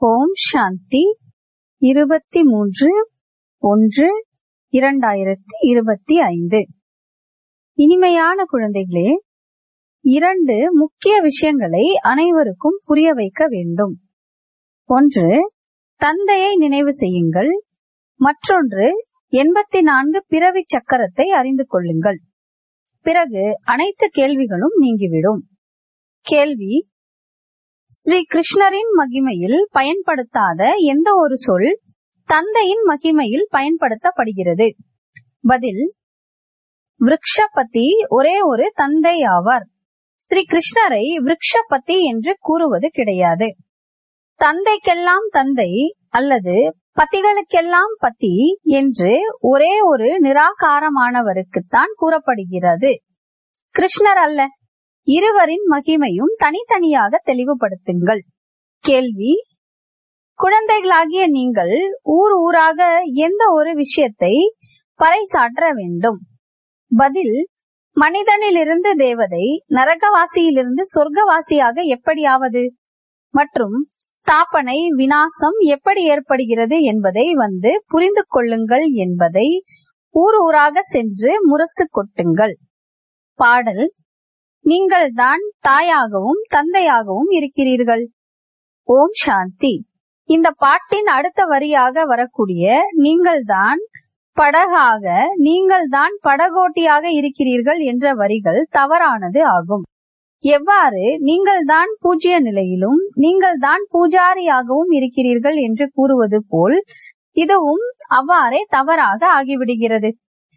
ஓம் சாந்தி இருபத்தி மூன்று ஒன்று இரண்டாயிரத்தி இருபத்தி ஐந்து இனிமையான குழந்தைகளே இரண்டு முக்கிய விஷயங்களை அனைவருக்கும் புரிய வைக்க வேண்டும் ஒன்று தந்தையை நினைவு செய்யுங்கள் மற்றொன்று எண்பத்தி நான்கு பிறவி சக்கரத்தை அறிந்து கொள்ளுங்கள் பிறகு அனைத்து கேள்விகளும் நீங்கிவிடும் கேள்வி ஸ்ரீ கிருஷ்ணரின் மகிமையில் பயன்படுத்தாத எந்த ஒரு சொல் தந்தையின் மகிமையில் பயன்படுத்தப்படுகிறது பதில் விருக்ஷபதி ஒரே ஒரு தந்தை ஆவார் ஸ்ரீ கிருஷ்ணரை விருக்ஷபதி என்று கூறுவது கிடையாது தந்தைக்கெல்லாம் தந்தை அல்லது பத்திகளுக்கெல்லாம் பத்தி என்று ஒரே ஒரு நிராகாரமானவருக்குத்தான் கூறப்படுகிறது கிருஷ்ணர் அல்ல இருவரின் மகிமையும் தனித்தனியாக தெளிவுபடுத்துங்கள் கேள்வி குழந்தைகளாகிய நீங்கள் ஊர் ஊராக எந்த ஒரு விஷயத்தை பறைசாற்ற வேண்டும் பதில் மனிதனிலிருந்து தேவதை நரகவாசியிலிருந்து சொர்க்கவாசியாக எப்படியாவது மற்றும் ஸ்தாபனை வினாசம் எப்படி ஏற்படுகிறது என்பதை வந்து புரிந்து கொள்ளுங்கள் என்பதை ஊர் ஊராக சென்று முரசு கொட்டுங்கள் பாடல் நீங்கள் தான் தாயாகவும் தந்தையாகவும் இருக்கிறீர்கள் ஓம் சாந்தி இந்த பாட்டின் அடுத்த வரியாக வரக்கூடிய நீங்கள் தான் படகாக நீங்கள் தான் படகோட்டியாக இருக்கிறீர்கள் என்ற வரிகள் தவறானது ஆகும் எவ்வாறு நீங்கள் தான் பூஜ்ய நிலையிலும் நீங்கள் தான் பூஜாரியாகவும் இருக்கிறீர்கள் என்று கூறுவது போல் இதுவும் அவ்வாறே தவறாக ஆகிவிடுகிறது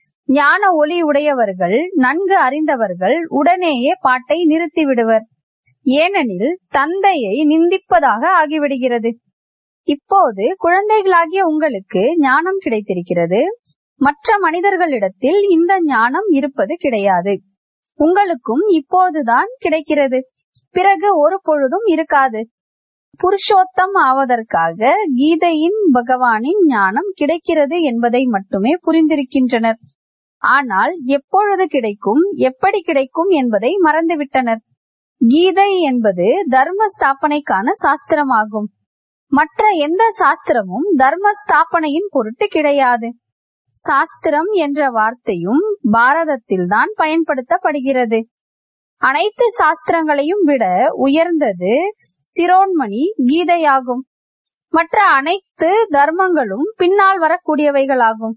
ஞான ஒளி உடையவர்கள் நன்கு அறிந்தவர்கள் உடனேயே பாட்டை நிறுத்திவிடுவர் ஏனெனில் தந்தையை நிந்திப்பதாக ஆகிவிடுகிறது இப்போது குழந்தைகளாகிய உங்களுக்கு ஞானம் கிடைத்திருக்கிறது மற்ற மனிதர்களிடத்தில் இந்த ஞானம் இருப்பது கிடையாது உங்களுக்கும் இப்போதுதான் கிடைக்கிறது பிறகு ஒரு பொழுதும் இருக்காது புருஷோத்தம் ஆவதற்காக கீதையின் பகவானின் ஞானம் கிடைக்கிறது என்பதை மட்டுமே புரிந்திருக்கின்றனர் ஆனால் எப்பொழுது கிடைக்கும் எப்படி கிடைக்கும் என்பதை மறந்துவிட்டனர் கீதை என்பது தர்ம ஸ்தாபனைக்கான சாஸ்திரமாகும் மற்ற எந்த சாஸ்திரமும் தர்ம ஸ்தாபனையின் பொருட்டு கிடையாது சாஸ்திரம் என்ற வார்த்தையும் பாரதத்தில்தான் பயன்படுத்தப்படுகிறது அனைத்து சாஸ்திரங்களையும் விட உயர்ந்தது சிரோன்மணி கீதையாகும் மற்ற அனைத்து தர்மங்களும் பின்னால் வரக்கூடியவைகளாகும்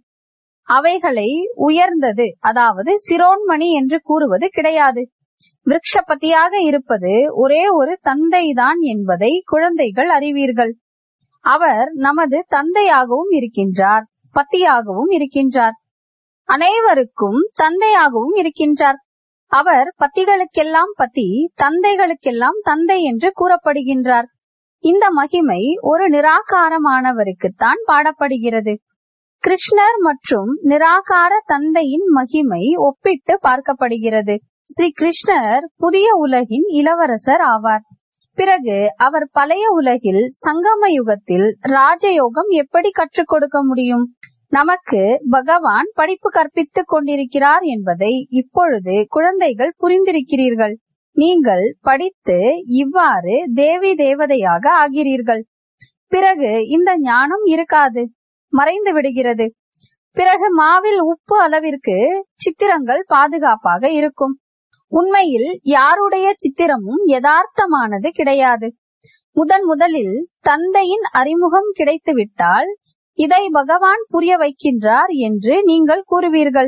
அவைகளை உயர்ந்தது அதாவது சிரோன்மணி என்று கூறுவது கிடையாது விருட்சபதியாக இருப்பது ஒரே ஒரு தந்தைதான் என்பதை குழந்தைகள் அறிவீர்கள் அவர் நமது தந்தையாகவும் இருக்கின்றார் பத்தியாகவும் இருக்கின்றார் அனைவருக்கும் தந்தையாகவும் இருக்கின்றார் அவர் பத்திகளுக்கெல்லாம் பத்தி தந்தைகளுக்கெல்லாம் தந்தை என்று கூறப்படுகின்றார் இந்த மகிமை ஒரு நிராகாரமானவருக்குத்தான் பாடப்படுகிறது கிருஷ்ணர் மற்றும் நிராகார தந்தையின் மகிமை ஒப்பிட்டு பார்க்கப்படுகிறது ஸ்ரீ கிருஷ்ணர் புதிய உலகின் இளவரசர் ஆவார் பிறகு அவர் பழைய உலகில் சங்கம யுகத்தில் ராஜயோகம் எப்படி கற்றுக் கொடுக்க முடியும் நமக்கு பகவான் படிப்பு கற்பித்துக் கொண்டிருக்கிறார் என்பதை இப்பொழுது குழந்தைகள் புரிந்திருக்கிறீர்கள் நீங்கள் படித்து இவ்வாறு தேவி தேவதையாக ஆகிறீர்கள் பிறகு இந்த ஞானம் இருக்காது மறைந்து விடுகிறது பிறகு மாவில் உப்பு அளவிற்கு சித்திரங்கள் பாதுகாப்பாக இருக்கும் உண்மையில் யாருடைய சித்திரமும் யதார்த்தமானது கிடையாது முதன் முதலில் தந்தையின் அறிமுகம் கிடைத்துவிட்டால் இதை பகவான் புரிய வைக்கின்றார் என்று நீங்கள் கூறுவீர்கள்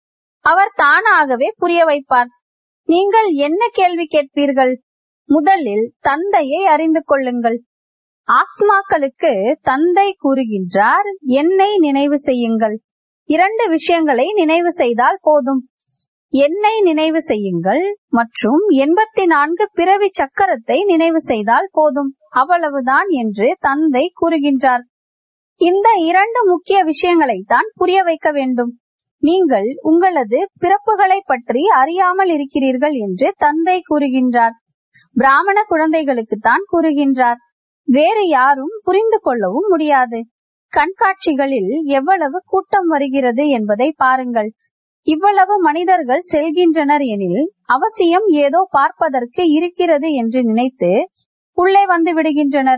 அவர் தானாகவே புரிய வைப்பார் நீங்கள் என்ன கேள்வி கேட்பீர்கள் முதலில் தந்தையை அறிந்து கொள்ளுங்கள் ஆத்மாக்களுக்கு தந்தை கூறுகின்றார் என்னை நினைவு செய்யுங்கள் இரண்டு விஷயங்களை நினைவு செய்தால் போதும் என்னை நினைவு செய்யுங்கள் மற்றும் எண்பத்தி நான்கு பிறவி சக்கரத்தை நினைவு செய்தால் போதும் அவ்வளவுதான் என்று தந்தை கூறுகின்றார் இந்த இரண்டு முக்கிய விஷயங்களை தான் புரிய வைக்க வேண்டும் நீங்கள் உங்களது பிறப்புகளை பற்றி அறியாமல் இருக்கிறீர்கள் என்று தந்தை கூறுகின்றார் பிராமண குழந்தைகளுக்கு தான் கூறுகின்றார் வேறு யாரும் புரிந்து கொள்ளவும் முடியாது கண்காட்சிகளில் எவ்வளவு கூட்டம் வருகிறது என்பதை பாருங்கள் இவ்வளவு மனிதர்கள் செல்கின்றனர் எனில் அவசியம் ஏதோ பார்ப்பதற்கு இருக்கிறது என்று நினைத்து உள்ளே வந்து விடுகின்றனர்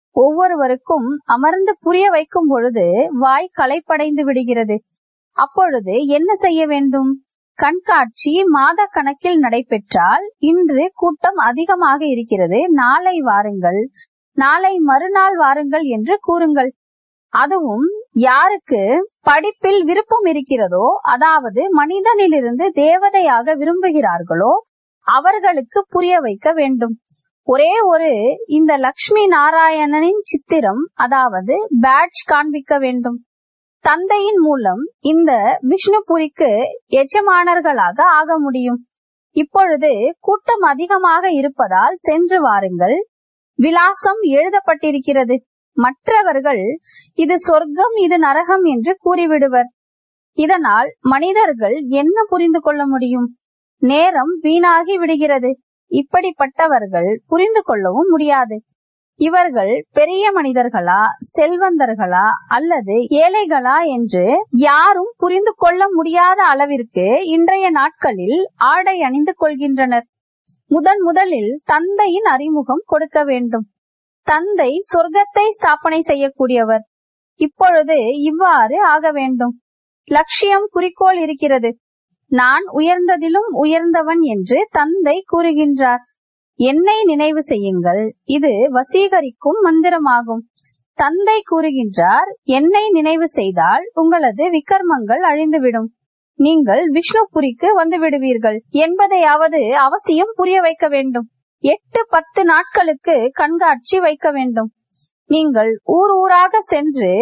ஒவ்வொருவருக்கும் அமர்ந்து புரிய வைக்கும் பொழுது வாய் களைப்படைந்து விடுகிறது அப்பொழுது என்ன செய்ய வேண்டும் கண்காட்சி மாத கணக்கில் நடைபெற்றால் இன்று கூட்டம் அதிகமாக இருக்கிறது நாளை வாருங்கள் நாளை மறுநாள் வாருங்கள் என்று கூறுங்கள் அதுவும் யாருக்கு படிப்பில் விருப்பம் இருக்கிறதோ அதாவது மனிதனிலிருந்து தேவதையாக விரும்புகிறார்களோ அவர்களுக்கு புரிய வைக்க வேண்டும் ஒரே ஒரு இந்த லக்ஷ்மி நாராயணனின் சித்திரம் அதாவது பேட்ச் காண்பிக்க வேண்டும் தந்தையின் மூலம் இந்த விஷ்ணுபுரிக்கு எஜமானர்களாக ஆக முடியும் இப்பொழுது கூட்டம் அதிகமாக இருப்பதால் சென்று வாருங்கள் விலாசம் எழுதப்பட்டிருக்கிறது மற்றவர்கள் இது சொர்க்கம் இது நரகம் என்று கூறிவிடுவர் இதனால் மனிதர்கள் என்ன புரிந்து கொள்ள முடியும் நேரம் வீணாகி விடுகிறது இப்படிப்பட்டவர்கள் புரிந்து கொள்ளவும் முடியாது இவர்கள் பெரிய மனிதர்களா செல்வந்தர்களா அல்லது ஏழைகளா என்று யாரும் புரிந்து கொள்ள முடியாத அளவிற்கு இன்றைய நாட்களில் ஆடை அணிந்து கொள்கின்றனர் முதன் முதலில் தந்தையின் அறிமுகம் கொடுக்க வேண்டும் தந்தை சொர்க்கத்தை ஸ்தாபனை செய்யக்கூடியவர் இப்பொழுது இவ்வாறு ஆக வேண்டும் லட்சியம் குறிக்கோள் இருக்கிறது நான் உயர்ந்ததிலும் உயர்ந்தவன் என்று தந்தை கூறுகின்றார் என்னை நினைவு செய்யுங்கள் இது வசீகரிக்கும் மந்திரமாகும் தந்தை கூறுகின்றார் என்னை நினைவு செய்தால் உங்களது விக்கர்மங்கள் அழிந்துவிடும் நீங்கள் விஷ்ணுபுரிக்கு வந்து விடுவீர்கள் என்பதையாவது அவசியம் புரிய வைக்க வேண்டும் எட்டு பத்து நாட்களுக்கு கண்காட்சி வைக்க வேண்டும் நீங்கள் ஊர் ஊராக சென்று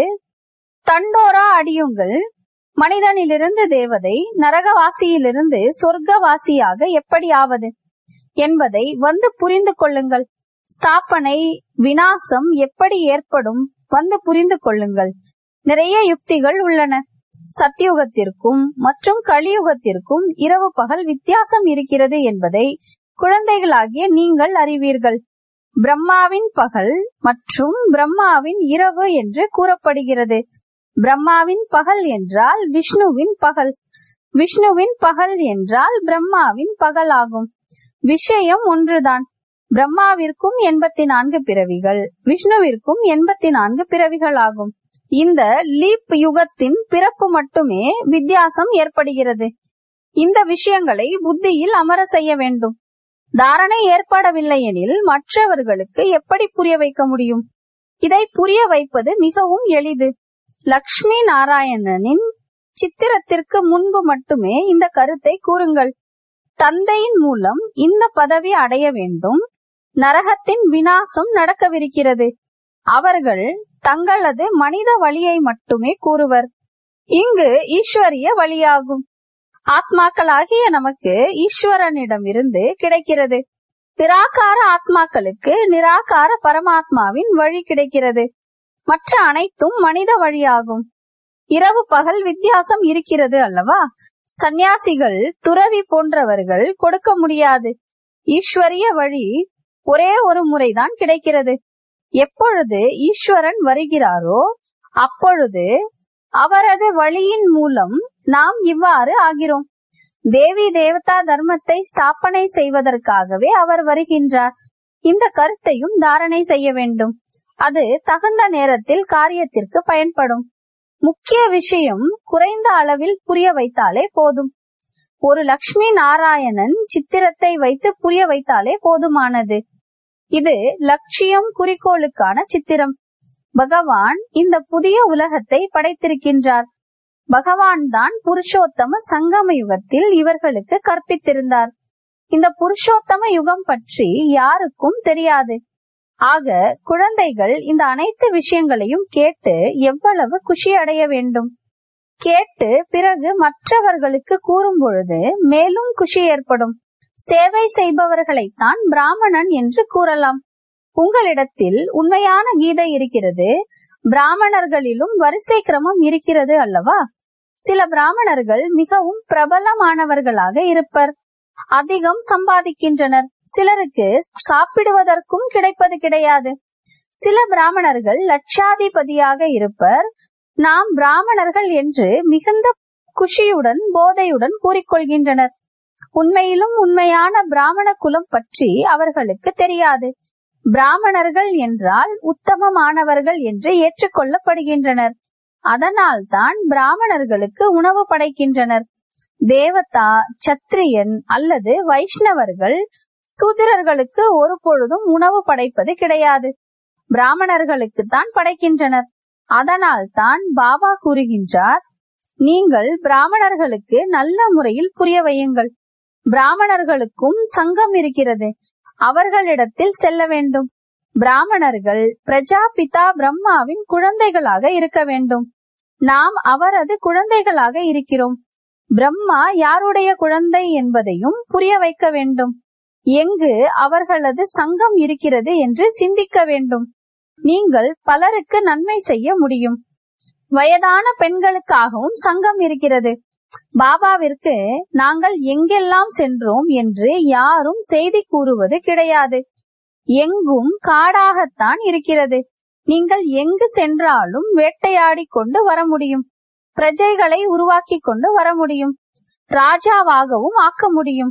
தண்டோரா அடியுங்கள் மனிதனிலிருந்து தேவதை நரகவாசியிலிருந்து சொர்க்கவாசியாக எப்படி ஆவது என்பதை வந்து புரிந்து கொள்ளுங்கள் ஸ்தாபனை வினாசம் எப்படி ஏற்படும் வந்து புரிந்து கொள்ளுங்கள் நிறைய யுக்திகள் உள்ளன சத்தியுகத்திற்கும் மற்றும் கலியுகத்திற்கும் இரவு பகல் வித்தியாசம் இருக்கிறது என்பதை குழந்தைகளாகிய நீங்கள் அறிவீர்கள் பிரம்மாவின் பகல் மற்றும் பிரம்மாவின் இரவு என்று கூறப்படுகிறது பிரம்மாவின் பகல் என்றால் விஷ்ணுவின் பகல் விஷ்ணுவின் பகல் என்றால் பிரம்மாவின் பகல் ஆகும் விஷயம் ஒன்றுதான் பிரம்மாவிற்கும் எண்பத்தி நான்கு பிறவிகள் விஷ்ணுவிற்கும் எண்பத்தி நான்கு பிறவிகள் ஆகும் இந்த லீப் யுகத்தின் பிறப்பு மட்டுமே வித்தியாசம் ஏற்படுகிறது இந்த விஷயங்களை புத்தியில் அமர செய்ய வேண்டும் தாரணை ஏற்படவில்லை எனில் மற்றவர்களுக்கு எப்படி புரிய வைக்க முடியும் இதை புரிய வைப்பது மிகவும் எளிது லக்ஷ்மி நாராயணனின் சித்திரத்திற்கு முன்பு மட்டுமே இந்த கருத்தை கூறுங்கள் தந்தையின் மூலம் இந்த பதவி அடைய வேண்டும் நரகத்தின் வினாசம் நடக்கவிருக்கிறது அவர்கள் தங்களது மனித வழியை மட்டுமே கூறுவர் இங்கு ஈஸ்வரிய வழியாகும் ஆத்மாக்களாகிய நமக்கு ஈஸ்வரனிடமிருந்து கிடைக்கிறது நிராகார ஆத்மாக்களுக்கு நிராகார பரமாத்மாவின் வழி கிடைக்கிறது மற்ற அனைத்தும் மனித வழியாகும் இரவு பகல் வித்தியாசம் இருக்கிறது அல்லவா சந்நியாசிகள் துறவி போன்றவர்கள் கொடுக்க முடியாது ஈஸ்வரிய வழி ஒரே ஒரு முறைதான் கிடைக்கிறது எப்பொழுது ஈஸ்வரன் வருகிறாரோ அப்பொழுது அவரது வழியின் மூலம் நாம் இவ்வாறு ஆகிறோம் தேவி தேவதா தர்மத்தை ஸ்தாபனை செய்வதற்காகவே அவர் வருகின்றார் இந்த கருத்தையும் தாரணை செய்ய வேண்டும் அது தகுந்த நேரத்தில் காரியத்திற்கு பயன்படும் முக்கிய விஷயம் குறைந்த அளவில் புரிய வைத்தாலே போதும் ஒரு லக்ஷ்மி நாராயணன் சித்திரத்தை வைத்து புரிய வைத்தாலே போதுமானது இது லட்சியம் குறிக்கோளுக்கான சித்திரம் பகவான் இந்த புதிய உலகத்தை படைத்திருக்கின்றார் பகவான் தான் புருஷோத்தம சங்கம யுகத்தில் இவர்களுக்கு கற்பித்திருந்தார் இந்த புருஷோத்தம யுகம் பற்றி யாருக்கும் தெரியாது ஆக குழந்தைகள் இந்த அனைத்து விஷயங்களையும் கேட்டு எவ்வளவு குஷி அடைய வேண்டும் கேட்டு பிறகு மற்றவர்களுக்கு கூறும் பொழுது மேலும் குஷி ஏற்படும் சேவை செய்பவர்களைத்தான் பிராமணன் என்று கூறலாம் உங்களிடத்தில் உண்மையான கீதை இருக்கிறது பிராமணர்களிலும் வரிசை கிரமம் இருக்கிறது அல்லவா சில பிராமணர்கள் மிகவும் பிரபலமானவர்களாக இருப்பர் அதிகம் சம்பாதிக்கின்றனர் சிலருக்கு சாப்பிடுவதற்கும் கிடைப்பது கிடையாது சில பிராமணர்கள் லட்சாதிபதியாக இருப்பர் நாம் பிராமணர்கள் என்று மிகுந்த குஷியுடன் போதையுடன் கூறிக்கொள்கின்றனர் உண்மையிலும் உண்மையான பிராமண குலம் பற்றி அவர்களுக்கு தெரியாது பிராமணர்கள் என்றால் உத்தமமானவர்கள் என்று ஏற்றுக்கொள்ளப்படுகின்றனர் அதனால் தான் பிராமணர்களுக்கு உணவு படைக்கின்றனர் தேவதா சத்திரியன் அல்லது வைஷ்ணவர்கள் சூத்திரர்களுக்கு ஒரு பொழுதும் உணவு படைப்பது கிடையாது பிராமணர்களுக்கு தான் படைக்கின்றனர் அதனால் தான் பாபா கூறுகின்றார் நீங்கள் பிராமணர்களுக்கு நல்ல முறையில் புரிய வையுங்கள் பிராமணர்களுக்கும் சங்கம் இருக்கிறது அவர்களிடத்தில் செல்ல வேண்டும் பிராமணர்கள் பிரஜாபிதா பிரம்மாவின் குழந்தைகளாக இருக்க வேண்டும் நாம் அவரது குழந்தைகளாக இருக்கிறோம் பிரம்மா யாருடைய குழந்தை என்பதையும் புரிய வைக்க வேண்டும் எங்கு அவர்களது சங்கம் இருக்கிறது என்று சிந்திக்க வேண்டும் நீங்கள் பலருக்கு நன்மை செய்ய முடியும் வயதான பெண்களுக்காகவும் சங்கம் இருக்கிறது பாபாவிற்கு நாங்கள் எங்கெல்லாம் சென்றோம் என்று யாரும் செய்தி கூறுவது கிடையாது எங்கும் காடாகத்தான் இருக்கிறது நீங்கள் எங்கு சென்றாலும் வேட்டையாடி கொண்டு வர முடியும் பிரஜைகளை உருவாக்கி கொண்டு வர முடியும் ராஜாவாகவும் ஆக்க முடியும்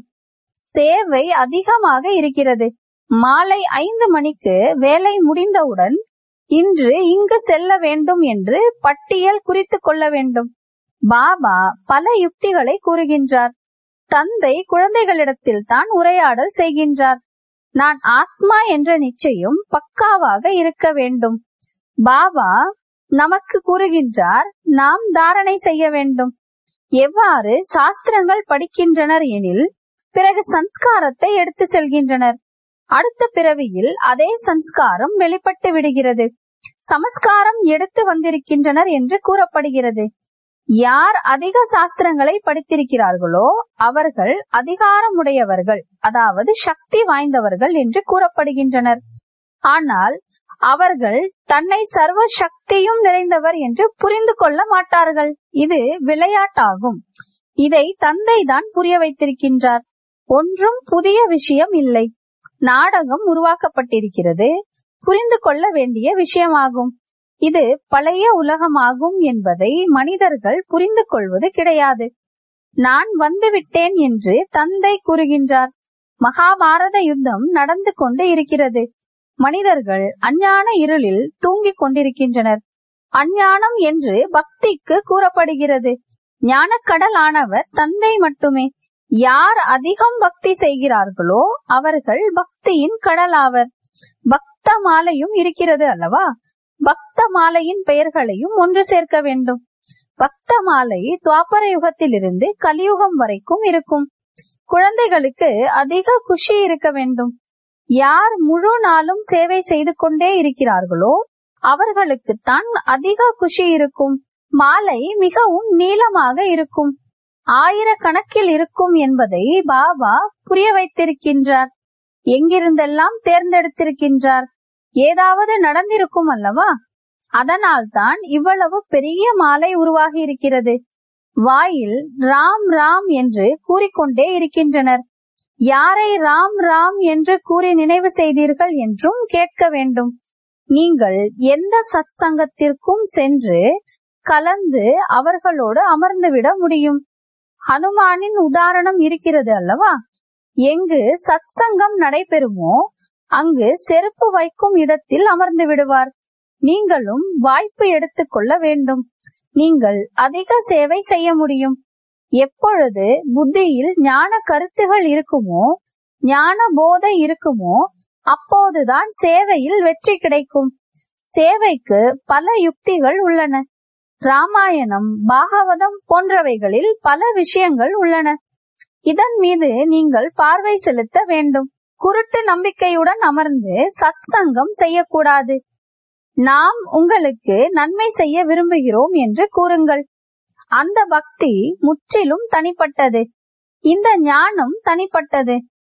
சேவை அதிகமாக இருக்கிறது மாலை ஐந்து மணிக்கு வேலை முடிந்தவுடன் இன்று இங்கு செல்ல வேண்டும் என்று பட்டியல் குறித்து கொள்ள வேண்டும் பாபா பல யுக்திகளை கூறுகின்றார் தந்தை குழந்தைகளிடத்தில் தான் உரையாடல் செய்கின்றார் நான் ஆத்மா என்ற நிச்சயம் பக்காவாக இருக்க வேண்டும் பாபா நமக்கு கூறுகின்றார் நாம் தாரணை செய்ய வேண்டும் எவ்வாறு சாஸ்திரங்கள் படிக்கின்றனர் எனில் பிறகு சன்ஸ்காரத்தை எடுத்து செல்கின்றனர் அடுத்த பிறவியில் அதே சன்ஸ்காரம் வெளிப்பட்டு விடுகிறது சமஸ்காரம் எடுத்து வந்திருக்கின்றனர் என்று கூறப்படுகிறது யார் அதிக சாஸ்திரங்களை படித்திருக்கிறார்களோ அவர்கள் அதிகாரமுடையவர்கள் அதாவது சக்தி வாய்ந்தவர்கள் என்று கூறப்படுகின்றனர் ஆனால் அவர்கள் தன்னை சர்வ சக்தியும் நிறைந்தவர் என்று புரிந்து கொள்ள மாட்டார்கள் இது விளையாட்டாகும் இதை தந்தை தான் புரிய வைத்திருக்கின்றார் ஒன்றும் புதிய விஷயம் இல்லை நாடகம் உருவாக்கப்பட்டிருக்கிறது புரிந்து கொள்ள வேண்டிய விஷயமாகும் இது பழைய உலகமாகும் என்பதை மனிதர்கள் புரிந்து கொள்வது கிடையாது நான் வந்துவிட்டேன் என்று தந்தை கூறுகின்றார் மகாபாரத யுத்தம் நடந்து கொண்டு இருக்கிறது மனிதர்கள் அஞ்ஞான இருளில் தூங்கிக் கொண்டிருக்கின்றனர் அஞ்ஞானம் என்று பக்திக்கு கூறப்படுகிறது ஞானக்கடல் ஆனவர் தந்தை மட்டுமே யார் அதிகம் பக்தி செய்கிறார்களோ அவர்கள் பக்தியின் கடலாவர் பக்த மாலையும் இருக்கிறது அல்லவா பக்த மாலையின் பெயர்களையும் ஒன்று சேர்க்க வேண்டும் பக்த மாலை துவாபர யுகத்திலிருந்து கலியுகம் வரைக்கும் இருக்கும் குழந்தைகளுக்கு அதிக குஷி இருக்க வேண்டும் யார் முழு நாளும் சேவை செய்து கொண்டே இருக்கிறார்களோ அவர்களுக்குத்தான் அதிக குஷி இருக்கும் மாலை மிகவும் நீளமாக இருக்கும் ஆயிரக்கணக்கில் இருக்கும் என்பதை பாபா புரிய வைத்திருக்கின்றார் எங்கிருந்தெல்லாம் தேர்ந்தெடுத்திருக்கின்றார் ஏதாவது நடந்திருக்கும் அல்லவா அதனால் தான் இவ்வளவு பெரிய மாலை உருவாகி இருக்கிறது வாயில் ராம் ராம் என்று கூறிக்கொண்டே இருக்கின்றனர் யாரை ராம் ராம் என்று கூறி நினைவு செய்தீர்கள் என்றும் கேட்க வேண்டும் நீங்கள் எந்த சத் சங்கத்திற்கும் சென்று கலந்து அவர்களோடு அமர்ந்துவிட முடியும் ஹனுமானின் உதாரணம் இருக்கிறது அல்லவா எங்கு சத் சங்கம் நடைபெறுமோ அங்கு செருப்பு வைக்கும் இடத்தில் அமர்ந்து விடுவார் நீங்களும் வாய்ப்பு எடுத்துக்கொள்ள வேண்டும் நீங்கள் அதிக சேவை செய்ய முடியும் எப்பொழுது புத்தியில் ஞான கருத்துகள் இருக்குமோ ஞான போதை இருக்குமோ அப்போதுதான் சேவையில் வெற்றி கிடைக்கும் சேவைக்கு பல யுக்திகள் உள்ளன ராமாயணம் பாகவதம் போன்றவைகளில் பல விஷயங்கள் உள்ளன இதன் மீது நீங்கள் பார்வை செலுத்த வேண்டும் குருட்டு நம்பிக்கையுடன் அமர்ந்து சத் சங்கம் செய்யக்கூடாது நாம் உங்களுக்கு நன்மை செய்ய விரும்புகிறோம் என்று கூறுங்கள் அந்த பக்தி முற்றிலும் தனிப்பட்டது இந்த ஞானம் தனிப்பட்டது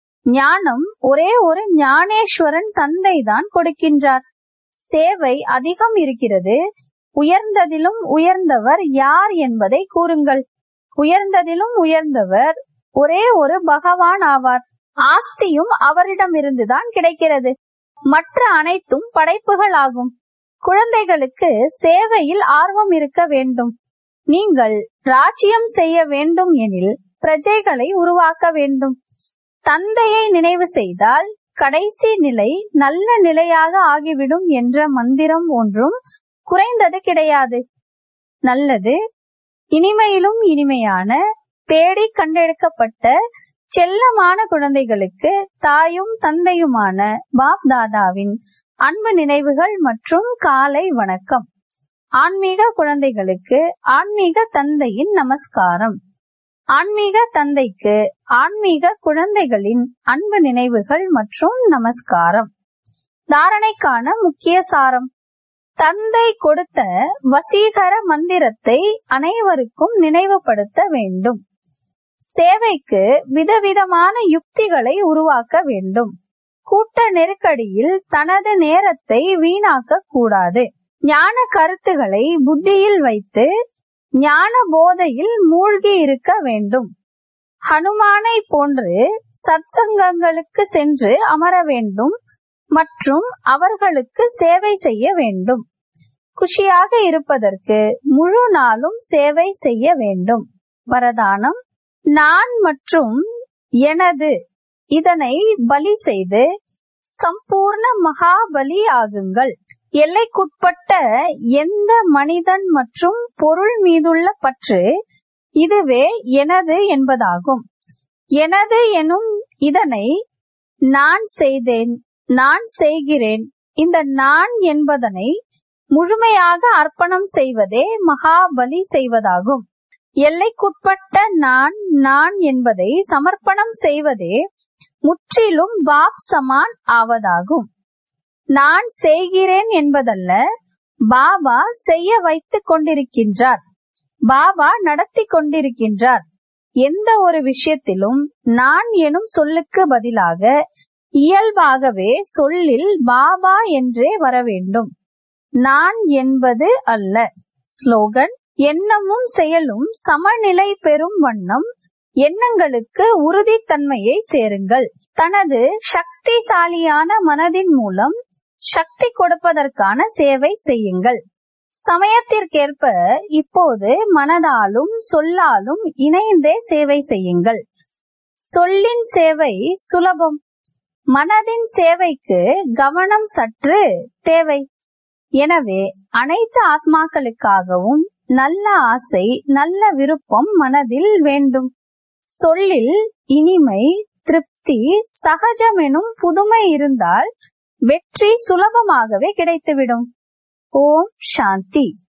ஞானம் ஒரே ஒரு ஞானேஸ்வரன் தந்தை தான் கொடுக்கின்றார் சேவை அதிகம் இருக்கிறது உயர்ந்ததிலும் உயர்ந்தவர் யார் என்பதை கூறுங்கள் உயர்ந்ததிலும் உயர்ந்தவர் ஒரே ஒரு பகவான் ஆவார் ஆஸ்தியும் அவரிடமிருந்துதான் கிடைக்கிறது மற்ற அனைத்தும் படைப்புகள் ஆகும் குழந்தைகளுக்கு சேவையில் ஆர்வம் இருக்க வேண்டும் நீங்கள் ராஜ்யம் செய்ய வேண்டும் எனில் பிரஜைகளை உருவாக்க வேண்டும் தந்தையை நினைவு செய்தால் கடைசி நிலை நல்ல நிலையாக ஆகிவிடும் என்ற மந்திரம் ஒன்றும் குறைந்தது கிடையாது நல்லது இனிமையிலும் இனிமையான தேடி கண்டெடுக்கப்பட்ட செல்லமான குழந்தைகளுக்கு தாயும் தந்தையுமான பாப் தாதாவின் அன்பு நினைவுகள் மற்றும் காலை வணக்கம் ஆன்மீக குழந்தைகளுக்கு ஆன்மீக தந்தையின் நமஸ்காரம் ஆன்மீக தந்தைக்கு ஆன்மீக குழந்தைகளின் அன்பு நினைவுகள் மற்றும் நமஸ்காரம் தாரணைக்கான முக்கிய சாரம் தந்தை கொடுத்த வசீகர மந்திரத்தை அனைவருக்கும் நினைவுபடுத்த வேண்டும் சேவைக்கு விதவிதமான யுக்திகளை உருவாக்க வேண்டும் கூட்ட நெருக்கடியில் தனது நேரத்தை வீணாக்க கூடாது ஞான கருத்துகளை புத்தியில் வைத்து ஞான போதையில் மூழ்கி இருக்க வேண்டும் ஹனுமானை போன்று சத்சங்கங்களுக்கு சென்று அமர வேண்டும் மற்றும் அவர்களுக்கு சேவை செய்ய வேண்டும் குஷியாக இருப்பதற்கு முழு நாளும் சேவை செய்ய வேண்டும் வரதானம் நான் மற்றும் எனது இதனை பலி செய்து சம்பூர்ண மகாபலி ஆகுங்கள் எல்லைக்குட்பட்ட எந்த மனிதன் மற்றும் பொருள் மீதுள்ள பற்று இதுவே எனது என்பதாகும் எனது எனும் இதனை நான் செய்தேன் நான் செய்கிறேன் இந்த நான் என்பதனை முழுமையாக அர்ப்பணம் செய்வதே மகாபலி செய்வதாகும் எல்லைக்குட்பட்ட நான் நான் என்பதை சமர்ப்பணம் செய்வதே முற்றிலும் பாப் சமான் ஆவதாகும் நான் செய்கிறேன் என்பதல்ல பாபா செய்ய வைத்துக் கொண்டிருக்கின்றார் பாபா நடத்தி கொண்டிருக்கின்றார் எந்த ஒரு விஷயத்திலும் நான் எனும் சொல்லுக்கு பதிலாக இயல்பாகவே சொல்லில் பாபா என்றே வர வேண்டும் நான் என்பது அல்ல ஸ்லோகன் எண்ணமும் செயலும் சமநிலை பெறும் வண்ணம் எண்ணங்களுக்கு உறுதித்தன்மையை சேருங்கள் தனது சக்திசாலியான மனதின் மூலம் சக்தி கொடுப்பதற்கான சேவை செய்யுங்கள் சமயத்திற்கேற்ப இப்போது மனதாலும் சொல்லாலும் இணைந்தே சேவை செய்யுங்கள் சொல்லின் சேவை சுலபம் மனதின் சேவைக்கு கவனம் சற்று தேவை எனவே அனைத்து ஆத்மாக்களுக்காகவும் நல்ல ஆசை நல்ல விருப்பம் மனதில் வேண்டும் சொல்லில் இனிமை திருப்தி சகஜம் எனும் புதுமை இருந்தால் வெற்றி சுலபமாகவே கிடைத்துவிடும் ஓம் சாந்தி